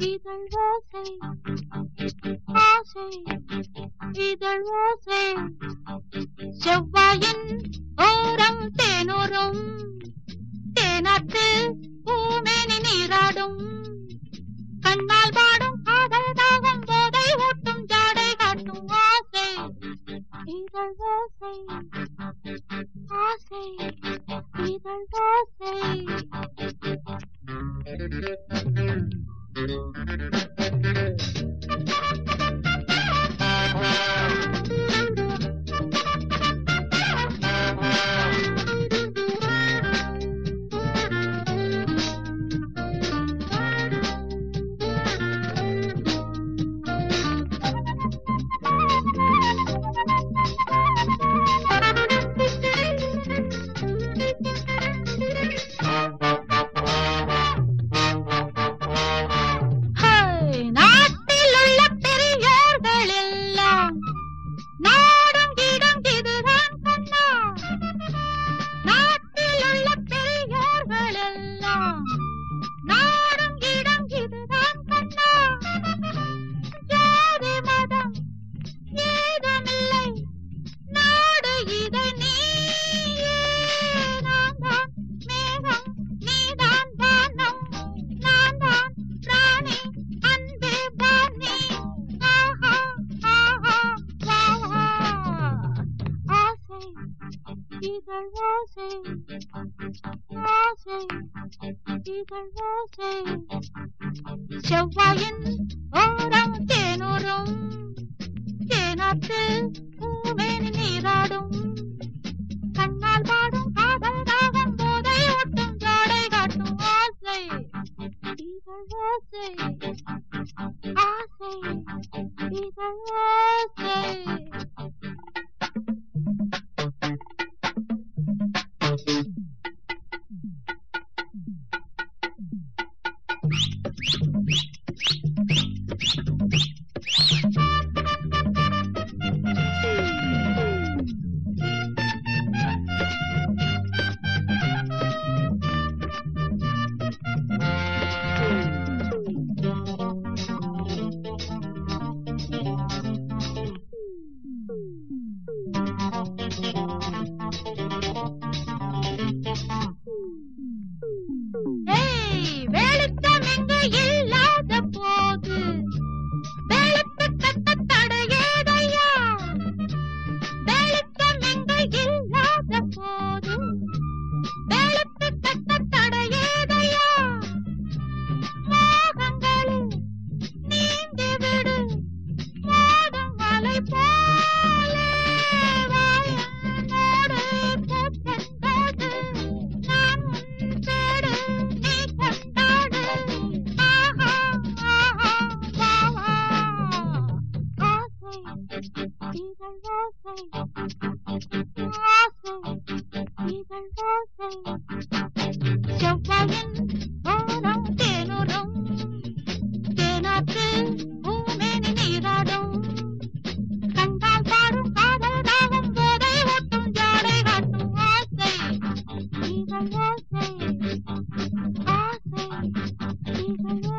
இதழ் ஓசை ஆசை இதழ் ஓசை செவ்வாயின் ஓரம் தேனோரும் தேனாத்து பூமேனி நீராடும் கண்ணால் பாடும் காதல் தாகம் போதை ஊட்டும் ஜாடை காட்டும் ஆசை இதழ் ஓசை ஆசை இதழ் ஓசை ஹே, நாட்டில் உள்ள பெரியோர்கள் எல்லாம் நாடும் இடம் இதுதான் கண்ணா நாட்டில் உள்ள பெரியோர்கள் எல்லாம் நாடும் இடம் இதுதான் கண்ணா ஜாதி மதம் ஏதுமில்லை நாடு இதை நீயே நான் தான் மேகம் நீதான் வானம் நான் தான் ராணி அன்பே பாணி ஆஹா ஆஹா வாஹா ஆசை இதழ் ஓசை ஆசை இதழ் ஓசை செவ்வாயின் ஓரம் தேனூரும் தேனாத்து பூமேனி நீராடும் கண்ணால் பாடும் காதல் தாகம் போதை ஓட்டும் ஜாடை காட்டும் ஆசை இதழ் ஓசை ஆசை இதழ் ஓசை ஏய், வெளிச்சம் இங்கு இல்லாத போது வெளுத்து கட்ட தடையேதையா வெளிச்சம் இங்கு இல்லாத போது வெளுத்து கட்ட தடையேதையா மோகங்களில் நீந்தி விடு மோதும் மலை போலே வாயனோடு பூச்செண்டோடு நான் உன் தேடு நீ கொண்டாடு ஆஹா ஆஹா வா வா ஆசை இதழ் ஓசை ஆசை இதழ் ஓசை செவ்வாயின் ஓரம் தேனுறும் தேனாற்று பூமேனி நீராடும் கண்டால் பாடும் காதல் தாகம் போதை ஓட்டும் ஜாடை காட்டும் ஆசை இதழ் ஓசை ஆசை இதழ்